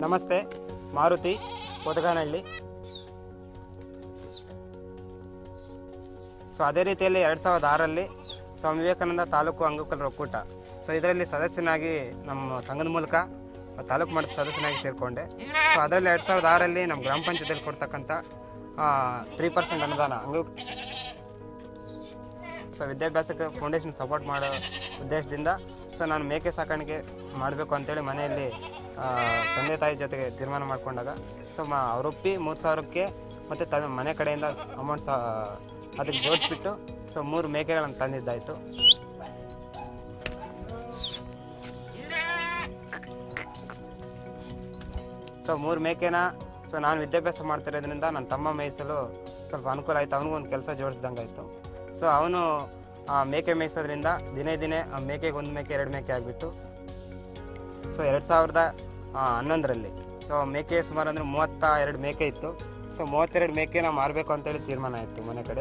ನಮಸ್ತೆ ಮಾರುತಿ ಕೊದಗಾನಹಳ್ಳಿ ಸೊ ಅದೇ ರೀತಿಯಲ್ಲಿ ಎರಡು ಸಾವಿರದ ಆರಲ್ಲಿ ಸ್ವಾಮಿ ವಿವೇಕಾನಂದ ತಾಲೂಕು ಅಂಗವಿಕಲರ ಒಕ್ಕೂಟ ಸೊ ಇದರಲ್ಲಿ ಸದಸ್ಯನಾಗಿ ನಮ್ಮ ಸಂಘದ ಮೂಲಕ ತಾಲೂಕು ಮಟ್ಟದ ಸದಸ್ಯನಾಗಿ ಸೇರಿಕೊಂಡೆ ಸೊ ಅದರಲ್ಲಿ ಎರಡು ಸಾವಿರದ ಆರಲ್ಲಿ ನಮ್ಮ ಗ್ರಾಮ ಪಂಚಾಯತಿಯಲ್ಲಿ ಕೊಡ್ತಕ್ಕಂಥ ತ್ರೀ ಪರ್ಸೆಂಟ್ ಅನುದಾನ ಅಂಗ ಸೊ ವಿದ್ಯಾಭ್ಯಾಸಕ್ಕೆ ಫೌಂಡೇಶನ್ ಸಪೋರ್ಟ್ ಮಾಡೋ ಉದ್ದೇಶದಿಂದ ಸೊ ನಾನು ಮೇಕೆ ಸಾಕಾಣಿಕೆ ಮಾಡಬೇಕು ಅಂತೇಳಿ ಮನೆಯಲ್ಲಿ ಆ, ತಂದೆ ತಾಯಿ ಜೊತೆಗೆ ತೀರ್ಮಾನ ಮಾಡಿಕೊಂಡಾಗ ಸೊ ಮ ಅವರೊಪ್ಪಿ ಮೂರು ಸಾವಿರಕ್ಕೆ ಮತ್ತು ತ ಮನೆ ಕಡೆಯಿಂದ ಅಮೌಂಟ್ ಸಹ ಅದಕ್ಕೆ ಜೋಡಿಸ್ಬಿಟ್ಟು ಸೊ ಮೂರು ಮೇಕೆಗಳನ್ನು ತಂದಿದ್ದಾಯಿತು ಸೊ ಮೂರು ಮೇಕೆನ ಸೊ ನಾನು ವಿದ್ಯಾಭ್ಯಾಸ ಮಾಡ್ತಿರೋದ್ರಿಂದ ನನ್ನ ತಮ್ಮ ಮೇಯಿಸಲು ಸ್ವಲ್ಪ ಅನುಕೂಲ ಆಯಿತು ಅವನಿಗೊಂದು ಕೆಲಸ ಜೋಡಿಸ್ದಂಗೆ ಆಯಿತು ಸೊ ಅವನು ಆ ಮೇಕೆ ಮೇಯಿಸೋದ್ರಿಂದ ದಿನೇ ದಿನೇ ಆ ಮೇಕೆಗೆ ಒಂದು ಮೇಕೆ ಎರಡು ಮೇಕೆ ಆಗಿಬಿಟ್ಟು ಸೊ ಎರಡು ಸಾವಿರದ ಆ, ಹನ್ನೊಂದರಲ್ಲಿ ಸೊ ಮೇಕೆ ಸುಮಾರು ಅಂದರೆ ಮೂವತ್ತ ಎರಡು ಮೇಕೆ ಇತ್ತು ಸೊ ಮೂವತ್ತೆರಡು ಮೇಕೆನ ಮಾರಬೇಕು ಅಂತೇಳಿ ತೀರ್ಮಾನ ಆಯಿತು ಮನೆ ಕಡೆ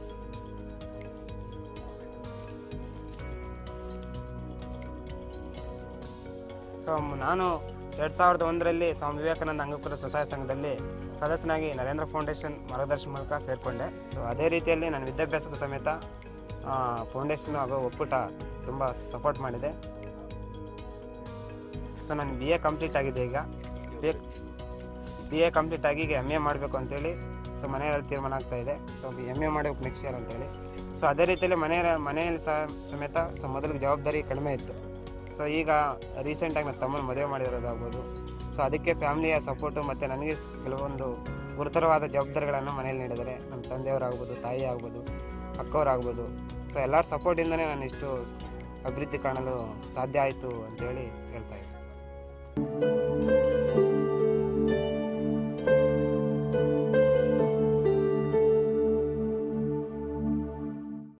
ಸೊ ನಾನು ಎರಡು ಸಾವಿರದ ಒಂದರಲ್ಲಿ ಸ್ವಾಮಿ ವಿವೇಕಾನಂದ ಅಂಗವಿಕಲ ಸ್ವಸಹಾಯ ಸಂಘದಲ್ಲಿ ಸದಸ್ಯನಾಗಿ ನರೇಂದ್ರ ಫೌಂಡೇಶನ್ ಮಾರ್ಗದರ್ಶನ ಮೂಲಕ ಸೇರಿಕೊಂಡೆ ಸೊ ಅದೇ ರೀತಿಯಲ್ಲಿ ನನ್ನ ವಿದ್ಯಾಭ್ಯಾಸಕ್ಕೂ ಸಮೇತ ಫೌಂಡೇಶನ್ ಹಾಗೂ ಒಕ್ಕೂಟ ತುಂಬ ಸಪೋರ್ಟ್ ಮಾಡಿದೆ ಸೊ ನಾನು ಬಿ ಎ ಕಂಪ್ಲೀಟ್ ಆಗಿದೆ ಈಗ ಬಿ ಬಿ ಎ ಕಂಪ್ಲೀಟ್ ಆಗಿ ಈಗ ಎಮ್ ಎ ಮಾಡಬೇಕು ಅಂತೇಳಿ ಸೊ ಮನೆಯಲ್ಲಿ ತೀರ್ಮಾನ ಆಗ್ತಾ ಇದೆ ಸೊ ಎಮ್ ಎ ಮಾಡಬೇಕು ನೆಕ್ಸ್ಟ್ ಇಯರ್ ಅಂತೇಳಿ ಸೊ ಅದೇ ರೀತಿಯಲ್ಲಿ ಮನೆಯ ಮನೆಯಲ್ಲಿ ಸಹ ಸಮೇತ ಸೊ ಮೊದಲಿಗೆ ಜವಾಬ್ದಾರಿ ಕಡಿಮೆ ಇತ್ತು ಸೊ ಈಗ ರೀಸೆಂಟಾಗಿ ನನ್ನ ತಮ್ಮನ ಮದುವೆ ಮಾಡಿರೋದಾಗ್ಬೋದು ಸೊ ಅದಕ್ಕೆ ಫ್ಯಾಮಿಲಿಯ ಸಪೋರ್ಟು ಮತ್ತು ನನಗೆ ಕೆಲವೊಂದು ಗುರುತರವಾದ ಜವಾಬ್ದಾರಿಗಳನ್ನು ಮನೇಲಿ ನೀಡಿದರೆ ನಮ್ಮ ತಂದೆಯವರಾಗ್ಬೋದು ತಾಯಿ ಆಗ್ಬೋದು ಅಕ್ಕವರಾಗ್ಬೋದು ಸೊ ಎಲ್ಲರ ಸಪೋರ್ಟಿಂದನೇ ನಾನು ಇಷ್ಟು ಅಭಿವೃದ್ಧಿ ಕಾಣಲು ಸಾಧ್ಯ ಆಯಿತು ಅಂತೇಳಿ ಹೇಳ್ತಾ ಇದ್ದೀನಿ